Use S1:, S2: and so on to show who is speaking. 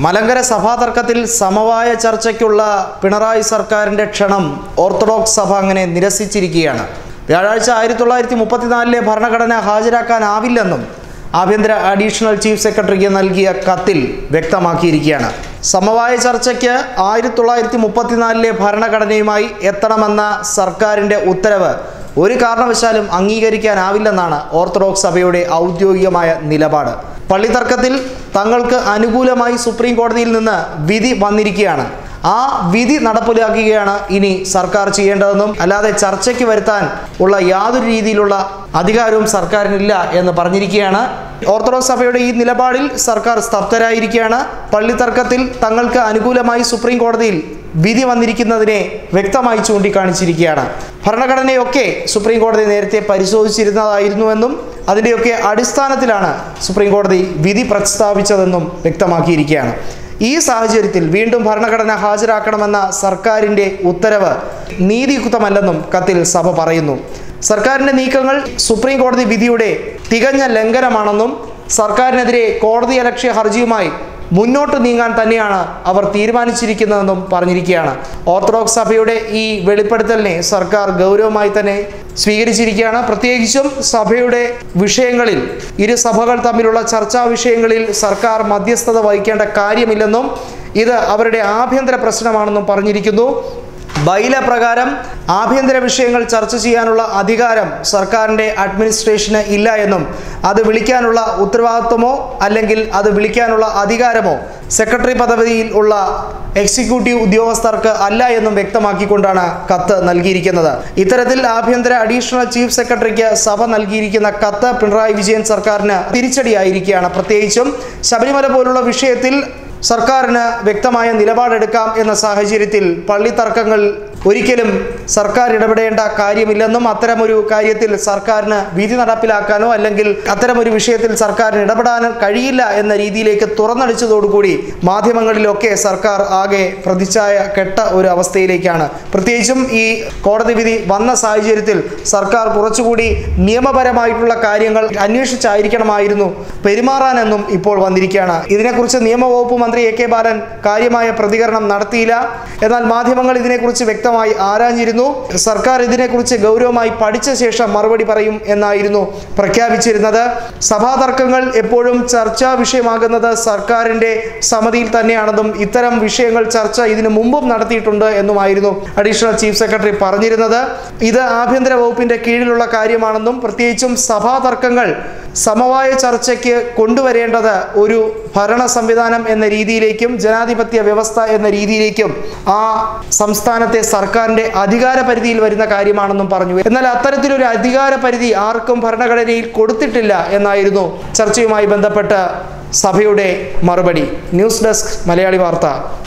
S1: മലങ്കര സഭാ തർക്കത്തിൽ സമവായ ചർച്ചയ്ക്കുള്ള പിണറായി സർക്കാരിൻ്റെ ക്ഷണം ഓർത്തഡോക്സ് സഭ അങ്ങനെ നിരസിച്ചിരിക്കുകയാണ് വ്യാഴാഴ്ച ആയിരത്തി തൊള്ളായിരത്തി മുപ്പത്തിനാലിലെ ഭരണഘടന ഹാജരാക്കാനാവില്ലെന്നും ആഭ്യന്തര അഡീഷണൽ ചീഫ് സെക്രട്ടറിക്ക് നൽകിയ കത്തിൽ വ്യക്തമാക്കിയിരിക്കുകയാണ് സമവായ ചർച്ചയ്ക്ക് ആയിരത്തി തൊള്ളായിരത്തി മുപ്പത്തിനാലിലെ ഭരണഘടനയുമായി എത്തണമെന്ന സർക്കാരിൻ്റെ ഉത്തരവ് ഒരു കാരണവശാലും അംഗീകരിക്കാനാവില്ലെന്നാണ് ഓർത്തഡോക്സ് സഭയുടെ ഔദ്യോഗികമായ നിലപാട് പള്ളിത്തർക്കത്തിൽ തങ്ങൾക്ക് അനുകൂലമായി സുപ്രീം കോടതിയിൽ നിന്ന് വിധി വന്നിരിക്കുകയാണ് ആ വിധി നടപ്പിലാക്കുകയാണ് ഇനി സർക്കാർ ചെയ്യേണ്ടതെന്നും അല്ലാതെ ചർച്ചയ്ക്ക് വരുത്താൻ ഉള്ള യാതൊരു രീതിയിലുള്ള അധികാരവും സർക്കാരിനില്ല എന്ന് പറഞ്ഞിരിക്കുകയാണ് ഓർത്തഡോക്സ് സഭയുടെ ഈ നിലപാടിൽ സർക്കാർ സ്തബ്ധരായിരിക്കുകയാണ് പള്ളിത്തർക്കത്തിൽ തങ്ങൾക്ക് അനുകൂലമായി സുപ്രീം കോടതിയിൽ വിധി വന്നിരിക്കുന്നതിനെ വ്യക്തമായി ചൂണ്ടിക്കാണിച്ചിരിക്കുകയാണ് ഭരണഘടനയൊക്കെ സുപ്രീം കോടതി നേരത്തെ പരിശോധിച്ചിരുന്നതായിരുന്നുവെന്നും അതിൻ്റെയൊക്കെ അടിസ്ഥാനത്തിലാണ് സുപ്രീം കോടതി വിധി പ്രസ്താവിച്ചതെന്നും വ്യക്തമാക്കിയിരിക്കുകയാണ് ഈ സാഹചര്യത്തിൽ വീണ്ടും ഭരണഘടന ഹാജരാക്കണമെന്ന സർക്കാരിൻ്റെ ഉത്തരവ് നീതിയുക്തമല്ലെന്നും കത്തിൽ സഭ പറയുന്നു സർക്കാരിൻ്റെ നീക്കങ്ങൾ സുപ്രീം കോടതി വിധിയുടെ തികഞ്ഞ ലംഘനമാണെന്നും സർക്കാരിനെതിരെ കോടതിയലക്ഷ്യ ഹർജിയുമായി മുന്നോട്ട് നീങ്ങാൻ തന്നെയാണ് അവർ തീരുമാനിച്ചിരിക്കുന്നതെന്നും പറഞ്ഞിരിക്കുകയാണ് ഓർത്തഡോക്സ് സഭയുടെ ഈ വെളിപ്പെടുത്തലിനെ സർക്കാർ ഗൗരവമായി തന്നെ സ്വീകരിച്ചിരിക്കുകയാണ് പ്രത്യേകിച്ചും സഭയുടെ വിഷയങ്ങളിൽ ഇരു സഭകൾ തമ്മിലുള്ള ചർച്ചാ വിഷയങ്ങളിൽ സർക്കാർ മധ്യസ്ഥത വഹിക്കേണ്ട കാര്യമില്ലെന്നും ഇത് അവരുടെ ആഭ്യന്തര പ്രശ്നമാണെന്നും പറഞ്ഞിരിക്കുന്നു ബൈല പ്രകാരം ആഭ്യന്തര വിഷയങ്ങൾ ചർച്ച ചെയ്യാനുള്ള അധികാരം സർക്കാരിൻ്റെ അഡ്മിനിസ്ട്രേഷന് ഇല്ല എന്നും അത് വിളിക്കാനുള്ള ഉത്തരവാദിത്വമോ അല്ലെങ്കിൽ അത് വിളിക്കാനുള്ള അധികാരമോ സെക്രട്ടറി പദവിയിൽ ഉള്ള എക്സിക്യൂട്ടീവ് ഉദ്യോഗസ്ഥർക്ക് അല്ല എന്നും വ്യക്തമാക്കിക്കൊണ്ടാണ് കത്ത് നൽകിയിരിക്കുന്നത് ഇത്തരത്തിൽ ആഭ്യന്തര അഡീഷണൽ ചീഫ് സെക്രട്ടറിക്ക് സഭ നൽകിയിരിക്കുന്ന കത്ത് പിണറായി വിജയൻ സർക്കാരിന് തിരിച്ചടിയായിരിക്കുകയാണ് പ്രത്യേകിച്ചും ശബരിമല പോലുള്ള വിഷയത്തിൽ സർക്കാരിന് വ്യക്തമായ നിലപാടെടുക്കാം എന്ന സാഹചര്യത്തിൽ പള്ളി തർക്കങ്ങൾ ഒരിക്കലും സർക്കാർ ഇടപെടേണ്ട കാര്യമില്ലെന്നും അത്തരമൊരു കാര്യത്തിൽ സർക്കാരിന് വിധി നടപ്പിലാക്കാനോ അല്ലെങ്കിൽ അത്തരമൊരു വിഷയത്തിൽ സർക്കാരിന് ഇടപെടാനോ കഴിയില്ല എന്ന രീതിയിലേക്ക് തുറന്നടിച്ചതോടുകൂടി മാധ്യമങ്ങളിലൊക്കെ സർക്കാർ ആകെ പ്രതിച്ഛായ കെട്ട ഒരു അവസ്ഥയിലേക്കാണ് പ്രത്യേകിച്ചും ഈ കോടതി വിധി വന്ന സാഹചര്യത്തിൽ സർക്കാർ കുറച്ചുകൂടി നിയമപരമായിട്ടുള്ള കാര്യങ്ങൾ അന്വേഷിച്ചായിരിക്കണമായിരുന്നു പെരുമാറാനെന്നും ഇപ്പോൾ വന്നിരിക്കുകയാണ് ഇതിനെക്കുറിച്ച് നിയമവകുപ്പ് മന്ത്രി എ കെ ബാലൻ കാര്യമായ പ്രതികരണം നടത്തിയില്ല എന്നാൽ മാധ്യമങ്ങൾ ഇതിനെക്കുറിച്ച് വ്യക്തമായി ആരാഞ്ഞിരുന്നു സർക്കാർ ഇതിനെക്കുറിച്ച് ഗൗരവമായി പഠിച്ച ശേഷം മറുപടി പറയും എന്നായിരുന്നു പ്രഖ്യാപിച്ചിരുന്നത് സഭാ തർക്കങ്ങൾ എപ്പോഴും ചർച്ചാ വിഷയമാകുന്നത് സർക്കാരിൻ്റെ സമിതിയിൽ തന്നെയാണെന്നും ഇത്തരം വിഷയങ്ങൾ ചർച്ച ഇതിനു മുമ്പും നടത്തിയിട്ടുണ്ട് എന്നുമായിരുന്നു അഡീഷണൽ ചീഫ് സെക്രട്ടറി പറഞ്ഞിരുന്നത് ഇത് ആഭ്യന്തര വകുപ്പിന്റെ കീഴിലുള്ള കാര്യമാണെന്നും പ്രത്യേകിച്ചും സഭാ തർക്കങ്ങൾ സമവായ ചർച്ചയ്ക്ക് കൊണ്ടുവരേണ്ടത് ഒരു ഭരണ സംവിധാനം എന്ന രീതിയിലേക്കും ജനാധിപത്യ വ്യവസ്ഥ എന്ന രീതിയിലേക്കും ആ സംസ്ഥാനത്തെ സർക്കാരിന്റെ അധികാര പരിധിയിൽ വരുന്ന കാര്യമാണെന്നും പറഞ്ഞു എന്നാൽ അത്തരത്തിലൊരു അധികാര പരിധി ആർക്കും ഭരണഘടനയിൽ കൊടുത്തിട്ടില്ല എന്നായിരുന്നു ചർച്ചയുമായി ബന്ധപ്പെട്ട സഭയുടെ മറുപടി ന്യൂസ് ഡെസ്ക് മലയാളി വാർത്ത